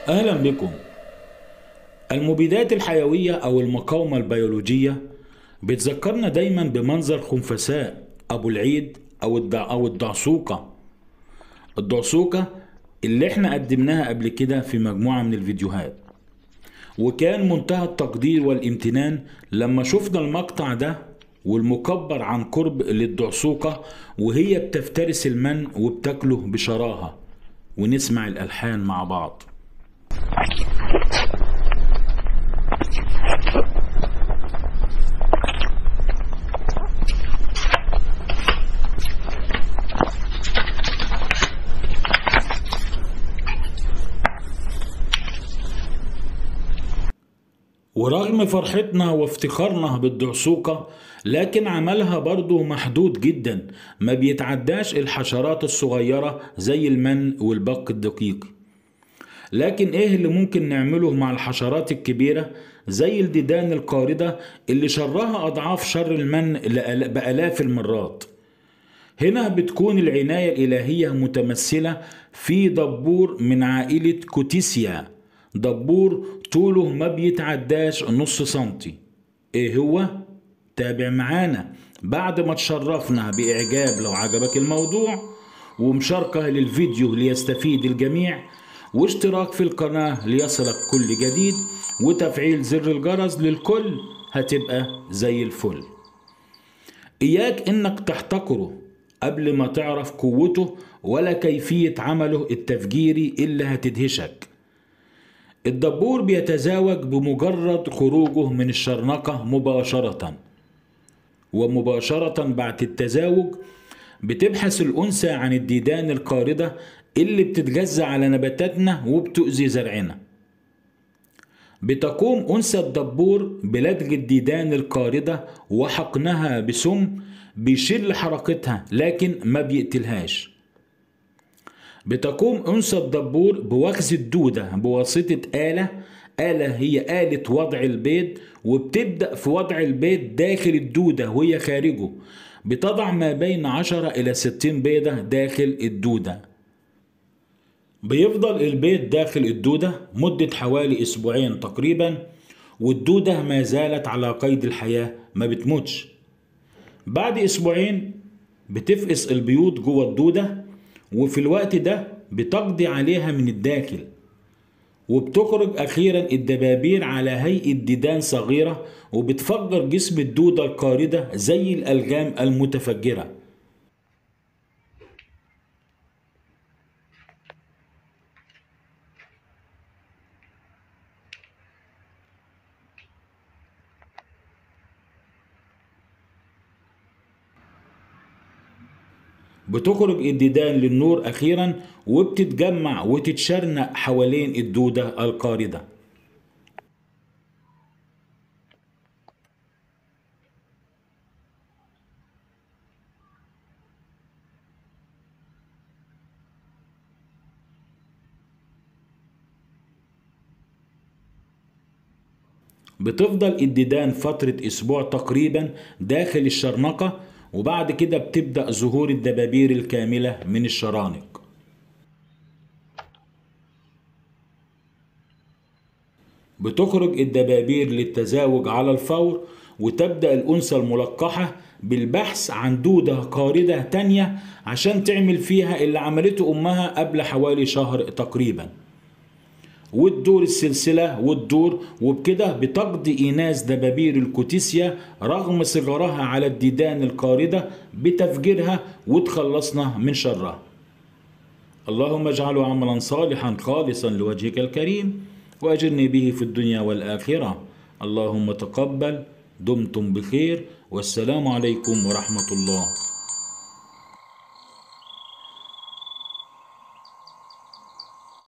أهلا بكم المبيدات الحيوية أو المقاومة البيولوجية بتذكرنا دايما بمنظر خنفساء أبو العيد أو الدع أو الدعسوقة الدعسوقة اللي احنا قدمناها قبل كده في مجموعة من الفيديوهات وكان منتهى التقدير والامتنان لما شفنا المقطع ده والمكبر عن قرب للدعسوقة وهي بتفترس المن وبتاكله بشراهة ونسمع الألحان مع بعض ورغم فرحتنا وافتخارنا بالدعسوقة لكن عملها برضه محدود جدا ما بيتعداش الحشرات الصغيرة زي المن والبق الدقيق لكن ايه اللي ممكن نعمله مع الحشرات الكبيرة زي الديدان القاردة اللي شرها أضعاف شر المن لألا- بآلاف المرات هنا بتكون العناية الإلهية متمثلة في دبور من عائلة كوتيسيا دبور طوله ما بيتعداش نص سنتي ايه هو؟ تابع معانا بعد ما تشرفنا بإعجاب لو عجبك الموضوع ومشاركة للفيديو ليستفيد الجميع واشتراك في القناة ليصلك كل جديد وتفعيل زر الجرس للكل هتبقى زي الفل إياك إنك تحتقره قبل ما تعرف قوته ولا كيفية عمله التفجيري اللي هتدهشك الدبور بيتزاوج بمجرد خروجه من الشرنقة مباشرة ومباشرة بعد التزاوج بتبحث الأنثى عن الديدان القاردة اللي بتتجزأ على نباتاتنا وبتؤذي زرعنا بتقوم أنثى الدبور بلدغ الديدان القاردة وحقنها بسم بيشل حركتها لكن ما بيقتلهاش بتقوم أنثى الدبور بوخز الدودة بواسطة آلة آلة هي آلة وضع البيض وبتبدأ في وضع البيض داخل الدودة وهي خارجه بتضع ما بين 10 إلى 60 بيضة داخل الدودة بيفضل البيض داخل الدودة مدة حوالي أسبوعين تقريبا والدودة ما زالت على قيد الحياة ما بتموتش بعد أسبوعين بتفقس البيوض جوه الدودة وفي الوقت ده بتقضي عليها من الداخل وبتخرج أخيرا الدبابير على هيئة ديدان صغيرة وبتفجر جسم الدودة القاردة زي الألغام المتفجرة بتخرج الديدان للنور أخيرا وبتتجمع وتتشرنق حوالين الدودة القاردة بتفضل الديدان فترة أسبوع تقريبا داخل الشرنقة وبعد كده بتبدأ ظهور الدبابير الكاملة من الشرانق بتخرج الدبابير للتزاوج على الفور وتبدأ الأنثى الملقحة بالبحث عن دودة قاردة تانية عشان تعمل فيها اللي عملته أمها قبل حوالي شهر تقريباً وتدور السلسلة وتدور وبكده بتقضي إيناس دبابير الكوتيسيا رغم صغرها على الديدان القاردة بتفجيرها وتخلصنا من شرها اللهم اجعله عملا صالحا خالصا لوجهك الكريم وأجرني به في الدنيا والآخرة اللهم تقبل دمتم بخير والسلام عليكم ورحمة الله